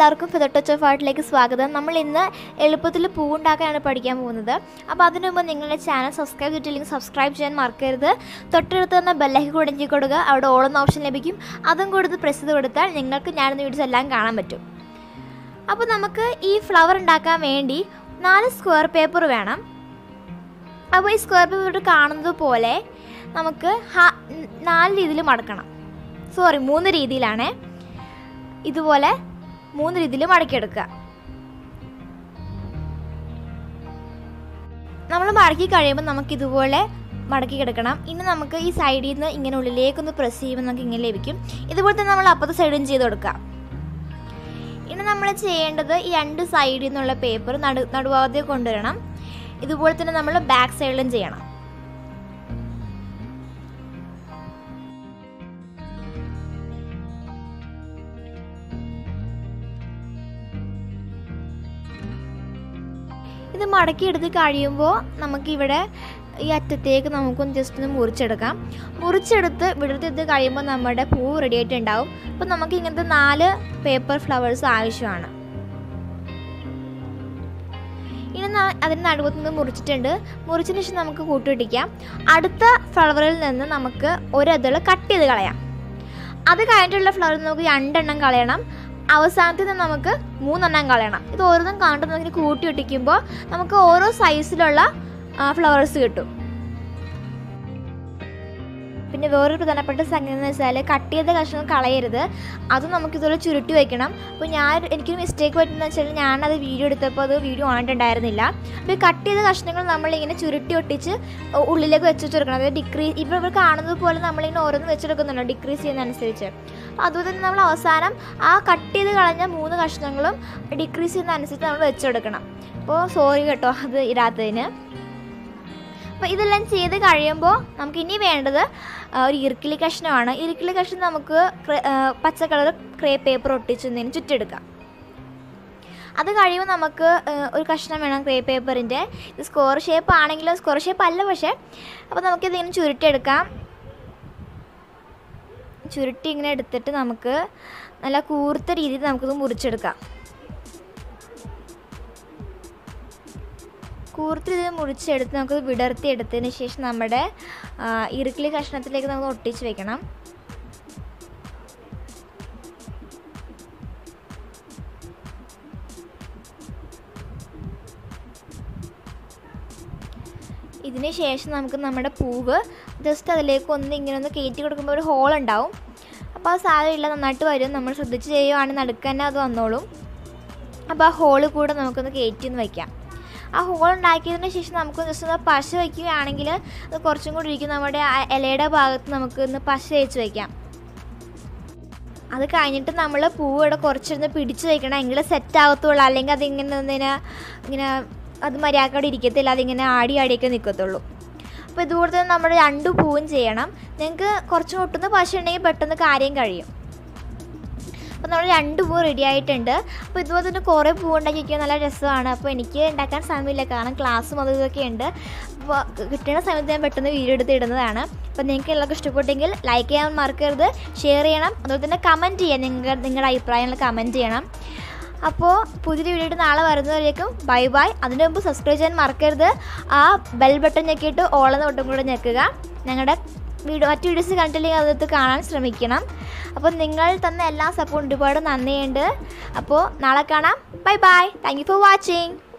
എല്ലാവർക്കും ഫിദർ touch of ആർട്ടിലേക്ക് സ്വാഗതം നമ്മൾ ഇന്ന് എളുപ്പത്തിൽ പൂവുണ്ടാക്കാനാണ് പഠിക്കാൻ പോകുന്നത് അപ്പോൾ അതിനു മുമ്പ് നിങ്ങളുടെ ചാനൽ സബ്സ്ക്രൈബ് ചെയ്തിട്ടില്ലെങ്കിൽ സബ്സ്ക്രൈബ് ചെയ്യാൻ മറക്കരുത് തൊട്ടടുത്ത് തന്നെ ബെല്ലൈക്ക് കൂടെ ഞെക്കി കൊടുക്കുക അവിടെ ഓളുന്ന ഓപ്ഷൻ ലഭിക്കും അതും കൊടുത്ത് പ്രസ് ചെയ്ത് കൊടുത്താൽ നിങ്ങൾക്ക് ഞാനിന്ന് വീഡിയോസ് എല്ലാം കാണാൻ പറ്റും അപ്പോൾ നമുക്ക് ഈ ഫ്ലവർ ഉണ്ടാക്കാൻ വേണ്ടി നാല് സ്ക്വയർ പേപ്പർ വേണം അപ്പോൾ ഈ സ്ക്വയർ പേപ്പർ കാണുന്നത് പോലെ നമുക്ക് ഹ- നാല് രീതിയിൽ മടക്കണം സോറി മൂന്ന് രീതിയിലാണേ ഇതുപോലെ മൂന്ന് രീതിയിൽ മടക്കിയെടുക്കുക നമ്മൾ മടക്കി കഴിയുമ്പോൾ നമുക്ക് ഇതുപോലെ മടക്കി കിടക്കണം ഇനി നമുക്ക് ഈ സൈഡിൽ നിന്ന് ഇങ്ങനെ ഉള്ളിലേക്കൊന്ന് പ്രസ് ചെയ്യുമ്പോൾ നമുക്ക് ഇങ്ങനെ ലഭിക്കും ഇതുപോലെ തന്നെ നമ്മൾ അപ്പുറത്തെ സൈഡും ചെയ്ത് കൊടുക്കാം ഇനി നമ്മൾ ചെയ്യേണ്ടത് ഈ രണ്ട് സൈഡിൽ നിന്നുള്ള പേപ്പർ നടു നടുവാതെ കൊണ്ടുവരണം ഇതുപോലെ തന്നെ നമ്മൾ ബാക്ക് സൈഡിലും ചെയ്യണം ഇത് മടക്കിയെടുത്ത് കഴിയുമ്പോൾ നമുക്കിവിടെ ഈ അറ്റത്തേക്ക് നമുക്കൊന്ന് ജസ്റ്റ് ഒന്ന് മുറിച്ചെടുക്കാം മുറിച്ചെടുത്ത് വിടർത്തിയെടുത്ത് കഴിയുമ്പോൾ നമ്മുടെ പൂവ് റെഡി ആയിട്ടുണ്ടാവും അപ്പോൾ നമുക്ക് ഇങ്ങനത്തെ നാല് പേപ്പർ ഫ്ലവേഴ്സ് ആവശ്യമാണ് ഇനി ന- അതിന് നടുവത്ത് നിന്ന് മുറിച്ചിട്ടുണ്ട് മുറിച്ചതിന് ശേഷം നമുക്ക് കൂട്ടുപിടിക്കാം അടുത്ത ഫ്ലവറിൽ നിന്ന് നമുക്ക് ഒരിതൾ കട്ട് ചെയ്ത് കളയാം അത് കഴിഞ്ഞിട്ടുള്ള ഫ്ലവറിൽ നമുക്ക് രണ്ടെണ്ണം കളയണം അവസാനത്തിൽ നിന്ന് നമുക്ക് മൂന്നെണ്ണം കളയണം ഇത് ഓരോന്നും കണ്ടിട്ട് നമുക്ക് കൂട്ടി ഒട്ടിക്കുമ്പോൾ നമുക്ക് ഓരോ സൈസിലുള്ള ഫ്ലവേഴ്സ് കിട്ടും പിന്നെ വേറൊരു പ്രധാനപ്പെട്ട സംഗതി എന്ന് വെച്ചാൽ കട്ട് ചെയ്ത കഷ്ണം കളയരുത് അത് നമുക്ക് ഇതുപോലെ ചുരുട്ടി വെക്കണം അപ്പോൾ ഞാൻ എനിക്കൊരു മിസ്റ്റേക്ക് പറ്റുന്നത് വെച്ചാൽ ഞാനത് വീഡിയോ എടുത്തപ്പോൾ അത് വീഡിയോ ആയിട്ടുണ്ടായിരുന്നില്ല അപ്പോൾ ഈ കട്ട് ചെയ്ത കഷ്ണങ്ങൾ നമ്മളിങ്ങനെ ചുരുട്ടി ഒട്ടിച്ച് ഉ- ഉള്ളിലേക്ക് വെച്ച് കൊടുക്കണം അതായത് ഡിക്രീസ് ഇപ്പോൾ ഇവർ കാണുന്നത് പോലെ നമ്മളിങ്ങനെ ഓരോന്ന് വെച്ചെടുക്കുന്നുണ്ടോ ഡിക്രീസ് ചെയ്യുന്നതനുസരിച്ച് അപ്പോൾ അതുപോലെ തന്നെ നമ്മൾ അവസാനം ആ കട്ട് ചെയ്ത് കളഞ്ഞ മൂന്ന് കഷ്ണങ്ങളും ഡിക്രീസ് ചെയ്യുന്നതനുസരിച്ച് നമ്മൾ വെച്ചെടുക്കണം അപ്പോൾ സോറി കേട്ടോ അത് ഇടാത്തതിന് അപ്പോൾ ഇതെല്ലാം ചെയ്ത് കഴിയുമ്പോൾ നമുക്ക് ഇനി വേണ്ടത് ആ, ഒരു ഇറുക്കിളി കഷ്ണമാണ് ഇറുക്കിളി കഷ്ണം നമുക്ക് ക്ര- ആ, പച്ച കളർ ക്രേ പേപ്പർ ഒട്ടിച്ചതിന് ചുറ്റെടുക്കാം അത് കഴിയുമ്പോൾ നമുക്ക് ആ, ഒരു കഷ്ണം വേണം ക്രേ പേപ്പറിൻ്റെ ഇത് സ്ക്വയർ ഷേപ്പ് ആണെങ്കിലും സ്ക്വയർ ഷേപ്പ് അല്ല പക്ഷേ അപ്പോൾ നമുക്കിത് ഇങ്ങനെ ചുരുട്ടിയെടുക്കാം ചുരുട്ടി ഇങ്ങനെ എടുത്തിട്ട് നമുക്ക് നല്ല കൂർത്ത രീതിയിൽ നമുക്കിത് മുറിച്ചെടുക്കാം കൂർത്ത രീതിയിൽ മുറിച്ചെടുത്ത് നമുക്ക് വിടർത്തി എടുത്തതിന് ശേഷം നമ്മുടെ ആ, ഇറുക്കിളി കഷ്ണത്തിലേക്ക് നമുക്ക് ഒട്ടിച്ച് വെക്കണം ഇതിന് ശേഷം നമുക്ക് നമ്മുടെ പൂവ് ജസ്റ്റ് അതിലേക്ക് ഒന്ന് ഇങ്ങനെ ഒന്ന് കയറ്റി കൊടുക്കുമ്പോൾ ഒരു ഹോൾ ഉണ്ടാവും അപ്പോൾ ആ സാധനമില്ല നന്നായിട്ട് വരും നമ്മൾ ശ്രദ്ധിച്ച് ചെയ്യുവാണെങ്കിൽ നടുക്ക് തന്നെ അത് വന്നോളും അപ്പോൾ ആ ഹോള് കൂടെ നമുക്കൊന്ന് കയറ്റി ഒന്ന് വയ്ക്കാം ആ ഹോൾ ഉണ്ടാക്കിയതിന് ശേഷം നമുക്ക് ജസ്റ്റ് ഒന്ന് പശ വയ്ക്കുകയാണെങ്കിൽ അത് കുറച്ചും കൂടി ഇരിക്കും നമ്മുടെ ആ ഇലയുടെ ഭാഗത്ത് നമുക്ക് ഒന്ന് പശ തേച്ച് വയ്ക്കാം അത് കഴിഞ്ഞിട്ട് നമ്മൾ പൂവ് ഇവിടെ കുറച്ചൊന്ന് പിടിച്ച് വയ്ക്കണം എങ്കിലേ സെറ്റ് ആകത്തുള്ളൂ അല്ലെങ്കിൽ അതിങ്ങനെ ഒന്നിനെ ഇങ്ങനെ അത് മര്യാദക്കോടെ ഇരിക്കത്തില്ല അതിങ്ങനെ ആടി ആടിയൊക്കെ നിൽക്കത്തുള്ളൂ അപ്പോൾ ഇതുപോലെ തന്നെ നമ്മൾ രണ്ട് പൂവും ചെയ്യണം നിങ്ങൾക്ക് കുറച്ച് ഒട്ടുന്ന പശ ഉണ്ടെങ്കിൽ പെട്ടെന്ന് കാര്യം കഴിയും അപ്പോൾ നമ്മൾ രണ്ട് പൂ റെഡി ആയിട്ടുണ്ട് അപ്പോൾ ഇതുപോലെ തന്നെ കുറേ പൂ ഉണ്ടാക്കി വയ്ക്കാൻ നല്ല രസമാണ് അപ്പോൾ എനിക്ക് ഉണ്ടാക്കാൻ സമയമില്ല കാരണം ക്ലാസ്സും അതും ഇതൊക്കെ ഉണ്ട് അപ്പോൾ കിട്ടുന്ന സമയത്ത് ഞാൻ പെട്ടെന്ന് വീഡിയോ എടുത്ത് ഇടുന്നതാണ് അപ്പോൾ നിങ്ങൾക്ക് എല്ലാവർക്കും ഇഷ്ടപ്പെട്ടെങ്കിൽ ലൈക്ക് ചെയ്യാൻ മറക്കരുത് ഷെയർ ചെയ്യണം അതുപോലെ തന്നെ കമൻറ്റ് ചെയ്യാം നിങ്ങൾ നിങ്ങളുടെ അഭിപ്രായങ്ങൾ കമൻറ്റ് ചെയ്യണം അപ്പോൾ പുതിയൊരു വീഡിയോ ആയിട്ട് നാളെ വരുന്നവരേക്കും ബൈ ബൈ അതിന് മുമ്പ് സബ്സ്ക്രൈബ് ചെയ്യാൻ മറക്കരുത് ആ ബെൽ ബട്ടൺ ഞെക്കിയിട്ട് ഓളെന്ന ബട്ടൺ കൂടെ ഞെക്കുക ഞങ്ങളുടെ വീഡിയോ മറ്റു വീഡിയോസ് കണ്ടില്ലെങ്കിൽ അതെടുത്ത് കാണാൻ ശ്രമിക്കണം അപ്പോൾ നിങ്ങൾ തന്ന എല്ലാ സപ്പോർട്ടും ഒരുപാട് നന്ദിയുണ്ട് അപ്പോൾ നാളെ കാണാം bye bye thank you for watching